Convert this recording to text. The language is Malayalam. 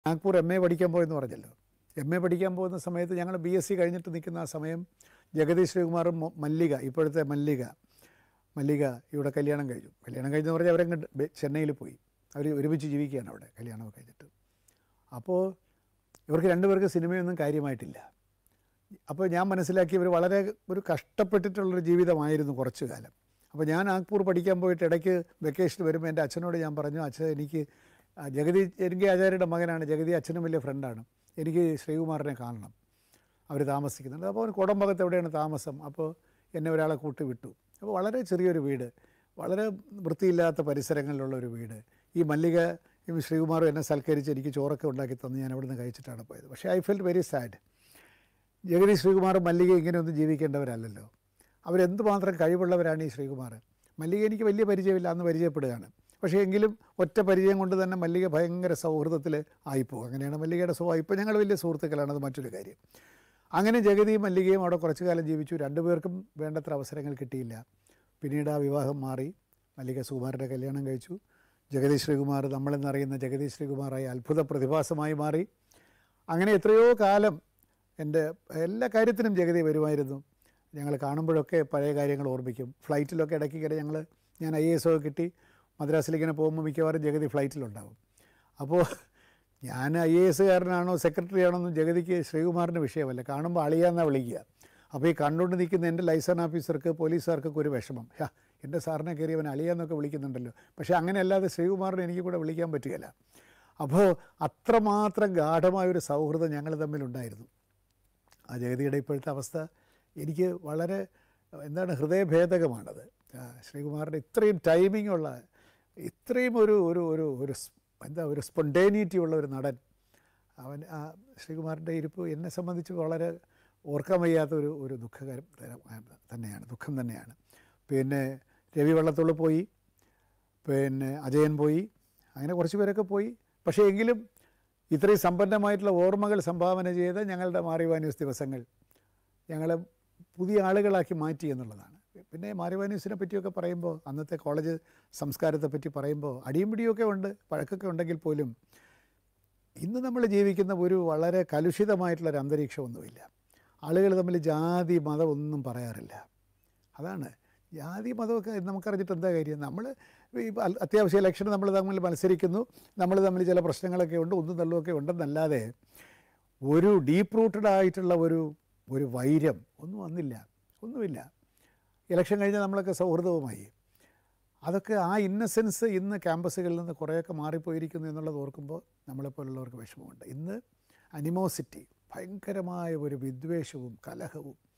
നാഗ്പൂർ എം എ പഠിക്കാൻ പോയെന്ന് പറഞ്ഞല്ലോ എം എ പഠിക്കാൻ പോകുന്ന സമയത്ത് ഞങ്ങൾ ബി എസ് സി കഴിഞ്ഞിട്ട് നിൽക്കുന്ന ആ സമയം ജഗദീഷ് ശ്രീകുമാറും മൊ- മല്ലിക ഇപ്പോഴത്തെ മല്ലിക മല്ലിക ഇവിടെ കല്യാണം കഴിഞ്ഞു കല്യാണം കഴിഞ്ഞെന്ന് പറഞ്ഞാൽ അവരങ്ങ് ബെ- ചെന്നൈയിൽ പോയി അവർ ഒരുമിച്ച് ജീവിക്കുകയാണ് അവിടെ കല്യാണമൊക്കെ കഴിഞ്ഞിട്ട് അപ്പോൾ ഇവർക്ക് രണ്ടുപേർക്ക് സിനിമയൊന്നും കാര്യമായിട്ടില്ല അപ്പോൾ ഞാൻ മനസ്സിലാക്കി ഇവർ വളരെ ഒരു കഷ്ടപ്പെട്ടിട്ടുള്ളൊരു ജീവിതമായിരുന്നു കുറച്ചു കാലം അപ്പോൾ ഞാൻ നാഗ്പൂർ പഠിക്കാൻ പോയിട്ട് ഇടയ്ക്ക് വെക്കേഷൻ വരുമ്പോൾ എൻ്റെ അച്ഛനോട് ഞാൻ പറഞ്ഞു അച്ഛൻ എനിക്ക് ആ, ജഗതി എനിക്ക് ആചാര്യയുടെ മകനാണ് ജഗതി അച്ഛനും വലിയ ഫ്രണ്ടാണ് എനിക്ക് ശ്രീകുമാറിനെ കാണണം അവർ താമസിക്കുന്നുണ്ട് അപ്പോൾ അവൻ കുടംബകത്ത് എവിടെയാണ് താമസം അപ്പോൾ എന്നെ ഒരാളെ കൂട്ടി വിട്ടു അപ്പോൾ വളരെ ചെറിയൊരു വീട് വളരെ വൃത്തിയില്ലാത്ത പരിസരങ്ങളിലുള്ള ഒരു വീട് ഈ മല്ലിക ഈ ശ്രീകുമാറും എന്നെ സൽക്കരിച്ച് എനിക്ക് ചോറൊക്കെ ഉണ്ടാക്കി തന്ന് ഞാൻ അവിടെ നിന്ന് കഴിച്ചിട്ടാണ് പോയത് പക്ഷേ I felt very sad Jagathy Sreekumar Mallika ഇങ്ങനെയൊന്നും ജീവിക്കേണ്ടവരല്ലല്ലോ അവരെന്തുമാത്രം കഴിവുള്ളവരാണ് ഈ ശ്രീകുമാർ മല്ലിക എനിക്ക് വലിയ പരിചയമില്ല അന്ന് പരിചയപ്പെടുകയാണ് പക്ഷേ എങ്കിലും ഒറ്റ പരിചയം കൊണ്ട് തന്നെ മല്ലിക ഭയങ്കര സൗഹൃദത്തിൽ ആയിപ്പോകും അങ്ങനെയാണ് മല്ലികയുടെ സ്വഭാവം ഇപ്പോൾ ഞങ്ങൾ വലിയ സുഹൃത്തുക്കളാണ് അത് മറ്റൊരു കാര്യം അങ്ങനെ ജഗതിയും മല്ലികയും അവിടെ കുറച്ചു കാലം ജീവിച്ചു രണ്ടുപേർക്കും വേണ്ടത്ര അവസരങ്ങൾ കിട്ടിയില്ല പിന്നീട് ആ വിവാഹം മാറി മല്ലിക സുകുമാരൻ്റെ കല്യാണം കഴിച്ചു ജഗതി ശ്രീകുമാർ നമ്മളെന്നറിയുന്ന ജഗതി ശ്രീകുമാറായി അത്ഭുത പ്രതിഭാസമായി മാറി അങ്ങനെ എത്രയോ കാലം എൻ്റെ എല്ലാ കാര്യത്തിനും ജഗതി വരുമായിരുന്നു ഞങ്ങൾ കാണുമ്പോഴൊക്കെ പഴയ കാര്യങ്ങൾ ഓർമ്മിക്കും ഫ്ലൈറ്റിലൊക്കെ ഇടയ്ക്ക് ഇടയ്ക്ക് ഞങ്ങൾ ഞാൻ ഐ എസ് ഒക്കെ കിട്ടി മദ്രാസിലിങ്ങനെ പോകുമ്പോൾ മിക്കവാറും ജഗതി ഫ്ലൈറ്റിലുണ്ടാവും അപ്പോൾ ഞാൻ ഐ എ എസ്സുകാരനാണോ സെക്രട്ടറി ആണോ എന്നും ജഗതിക്ക് ശ്രീകുമാറിൻ്റെ വിഷയമല്ല കാണുമ്പോൾ അളിയാന്നാണ് വിളിക്കുക അപ്പോൾ ഈ കണ്ടുകൊണ്ട് നിൽക്കുന്ന എൻ്റെ ലൈസൺ ഓഫീസർക്ക് പോലീസുകാർക്കൊക്കെ ഒരു വിഷമം ഹാ എൻ്റെ സാറിനെ കയറി അവൻ അളിയാന്നൊക്കെ വിളിക്കുന്നുണ്ടല്ലോ പക്ഷേ അങ്ങനെ അല്ലാതെ ശ്രീകുമാറിനെ എനിക്ക് കൂടെ വിളിക്കാൻ പറ്റുകയില്ല അപ്പോൾ അത്രമാത്രം ഗാഠമായൊരു സൗഹൃദം ഞങ്ങൾ തമ്മിലുണ്ടായിരുന്നു ആ ജഗതിയുടെ ഇപ്പോഴത്തെ അവസ്ഥ എനിക്ക് വളരെ എന്താണ് ഹൃദയഭേദകമാണത് ആ, ശ്രീകുമാറിൻ്റെ ഇത്രയും ടൈമിംഗ് ഉള്ള ഇത്രയും ഒരു ഒരു ഒരു ഒരു സ്- എന്താ ഒരു സ്പോണ്ടേനിറ്റി ഉള്ള ഒരു നടൻ അവൻ ആ ശ്രീകുമാറിൻ്റെ ഇരിപ്പ് എന്നെ സംബന്ധിച്ച് വളരെ ഓർക്കാൻ വയ്യാത്ത ഒരു ഒരു ദുഃഖകരം തരം- തന്നെയാണ് ദുഃഖം തന്നെയാണ് പിന്നെ രവി വള്ളത്തോൾ പോയി പിന്നെ അജയൻ പോയി അങ്ങനെ കുറച്ച് പേരൊക്കെ പോയി പക്ഷേ എങ്കിലും ഇത്രയും സമ്പന്നമായിട്ടുള്ള ഓർമ്മകൾ സംഭാവന ചെയ്ത ഞങ്ങളുടെ മാറിവാന്യൂസ് ദിവസങ്ങൾ ഞങ്ങളെ പുതിയ ആളുകളാക്കി മാറ്റി എന്നുള്ളതാണ് പിന്നെ മാറിവാന്യൂസിനെ പറ്റിയൊക്കെ പറയുമ്പോൾ അന്നത്തെ കോളേജ് സംസ്കാരത്തെ പറ്റി പറയുമ്പോൾ അടിയും പിടിയൊക്കെ ഉണ്ട് പഴക്കൊക്കെ ഉണ്ടെങ്കിൽ പോലും ഇന്ന് നമ്മൾ ജീവിക്കുന്ന ഒരു വളരെ കലുഷിതമായിട്ടുള്ളൊരു അന്തരീക്ഷമൊന്നുമില്ല ആളുകൾ തമ്മിൽ ജാതി മതം ഒന്നും പറയാറില്ല അതാണ് ജാതി മതമൊക്കെ നമുക്കറിഞ്ഞിട്ട് എന്താ കാര്യം നമ്മൾ ഈ അൽ- അത്യാവശ്യം ഇലക്ഷന് നമ്മൾ തമ്മിൽ മത്സരിക്കുന്നു നമ്മൾ തമ്മിൽ ചില പ്രശ്നങ്ങളൊക്കെ ഉണ്ട് ഒന്നും തള്ളുമൊക്കെ ഉണ്ടെന്നല്ലാതെ ഒരു ഡീപ്പ് റൂട്ടഡ് ആയിട്ടുള്ള ഒരു ഒരു വൈര്യം ഒന്നും വന്നില്ല ഒന്നുമില്ല ഇലക്ഷൻ കഴിഞ്ഞാൽ നമ്മളൊക്കെ സൗഹൃദവുമായി അതൊക്കെ ആ ഇന്നസെൻസ് ഇന്ന് ക്യാമ്പസുകളിൽ നിന്ന് കുറേയൊക്കെ മാറിപ്പോയിരിക്കുന്നു എന്നുള്ളത് ഓർക്കുമ്പോൾ നമ്മളെപ്പോലുള്ളവർക്ക് വിഷമമുണ്ട് ഇന്ന് അനിമോസിറ്റി ഭയങ്കരമായ ഒരു വിദ്വേഷവും കലഹവും